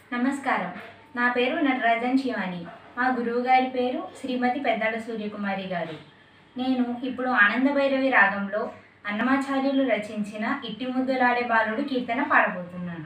నమస్కారం నా పేరు నటరాజన్ శివాని మా గురువుగారి పేరు శ్రీమతి పెద్దల సూర్యకుమారి గారు నేను ఇప్పుడు ఆనందభైరవి రాగంలో అన్నమాచార్యులు రచించిన ఇట్టి ముద్దులాడే బాలుడు కీర్తన పాడబోతున్నాను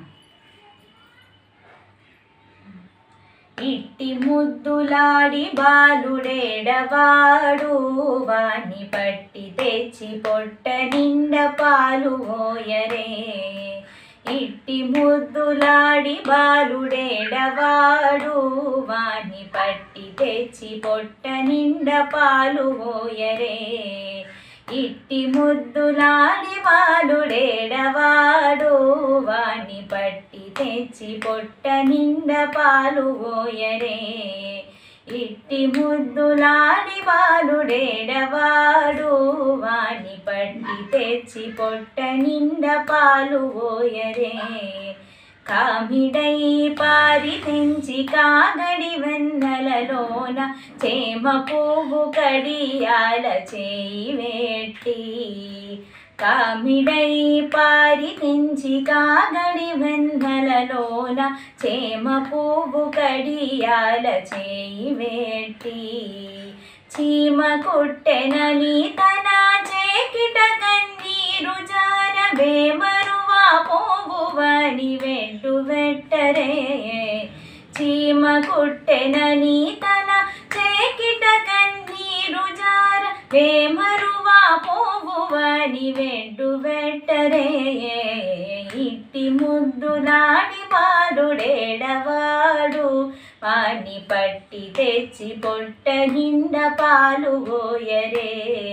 ఇట్టి ముద్దులాడి బాలుడేడవాడు వాణ్ణి పట్టి తెచ్చి పొట్ట నిండ పాలు ఓయరే ఇట్టి ముద్దులాడి బాలుడేడవాడు వాణ్ణి పట్టి తెచ్చి పొట్ట నిండ పాలు ఓయరే ఇట్టి ముద్దులాడి బాలుడేడవాడు వాణ్ణి పట్టి తెచ్చి పొట్ట నిండ పాలు ఓయరే ఇట్టి ముద్దులాడి బాలుడేడవాడు వాణ్ణి పట్టి తెచ్చి పొట్ట నిండ పాలు ఓయరే కామిడై పారి తెంచి కాగడి వెన్నెలలోన చేమ పువ్వు కడియాల చేయి వెట్టి కామిడై పారి తెంచి కాగడి వెన్నెలలోన చేమ పువ్వు కడియాల చేయి వెట్టి చీమ కుట్టెనని తన చేకిట కన్నీరు జార వేమరువా పోవువని వెంటు వెట్టరే చీమ కుట్టెనని తన చేకిట కన్నీరు జార వేమరువా పోవువని వెంటు వెట్టరే ఇట్టి ముద్దులాడి బాలుడేడవాడు వాణ్ణి పట్టి తెచ్చి పొట్ట నిండ పాలు పోయరే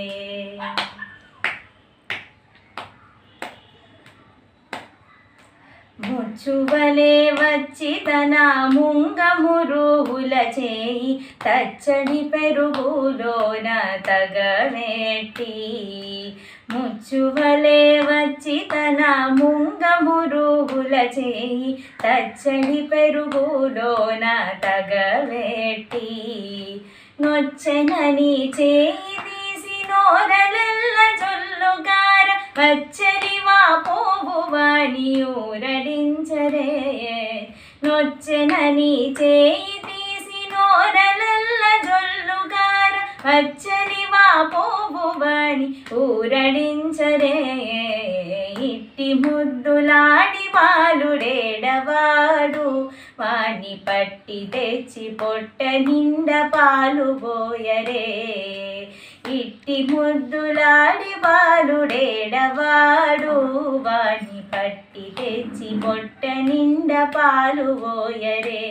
ముచ్చువలే వచ్చి తన ముంగమురుహుల చేయి తచ్చడి పెరుగులోన తగవేట్టి ముచ్చువలే వచ్చి తన ముంగమురుహుల చేయి తచ్చడి పెరుగులోన తగవేట్టి నొచ్చెనని చేయి తీసి నోరలెల్ల జొల్లుగార వచ్చలివా పోవువాని ఊరడించరే నొచ్చెనని చేయి తీసి నోరలెల్ల జొల్లుగార వచ్చలివా పోవువాని ఊరడించరే ఇట్టి ముద్దులాడి బాలుడేడవాడు వాణ్ణి పట్టి తెచ్చి పొట్ట నిండ పాలు పోయరే ఇట్టి ముద్దులాడి బాలుడేడవాడు వాణ్ణి పట్టి తెచ్చి పొట్ట నిండ పాలు పోయరే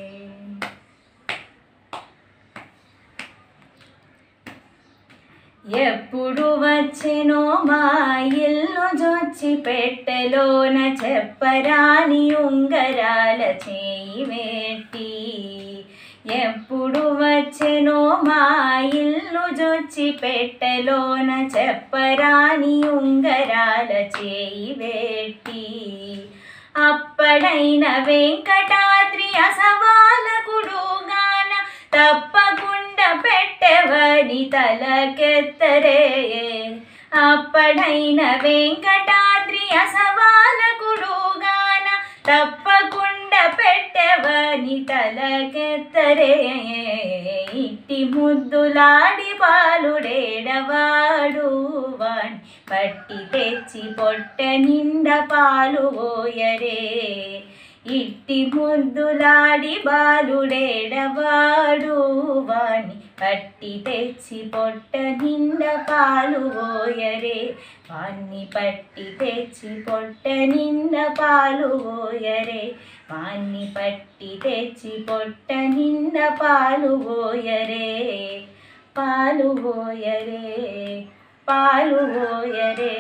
ఎప్పుడు వచ్చెనో మా ఇల్లు జొచ్చి పెట్టెలోన చెప్పరాని ఉంగరాల చేయి వెట్టి ఎప్పుడు వచ్చెనో మా ఇల్లు జొచ్చి పెట్టెలోన చెప్పరాని ఉంగరాల చేయి వెట్టి అప్పడైన వెంకటాద్రి అసవాలకుడుగాన తప్పకుండా పెట్టెవని తలకెత్తరే అప్పడైన వెంకటాద్రి అసవాలకుడుగాన తప్పకుండా పెట్టెవని తలకెత్తరే ఇట్టి ముద్దులాడి బాలుడేడవాడు వాణ్ణి పట్టి తెచ్చి పొట్ట నిండ పాలు పోయరే ఇట్టి ముద్దులాడి బాలుడేడవాడు వాణ్ణి పట్టి తెచ్చి పొట్ట నిండ పాలు పోయరే వాణ్ణి పట్టి తెచ్చి పొట్ట నిండ పాలు పోయరే వాణ్ణి పట్టి తెచ్చి పొట్ట నిండ పాలు పోయరే పాలు పోయరే పాలు పోయరే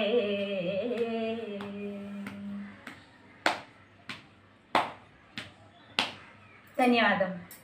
ధన్యవాదం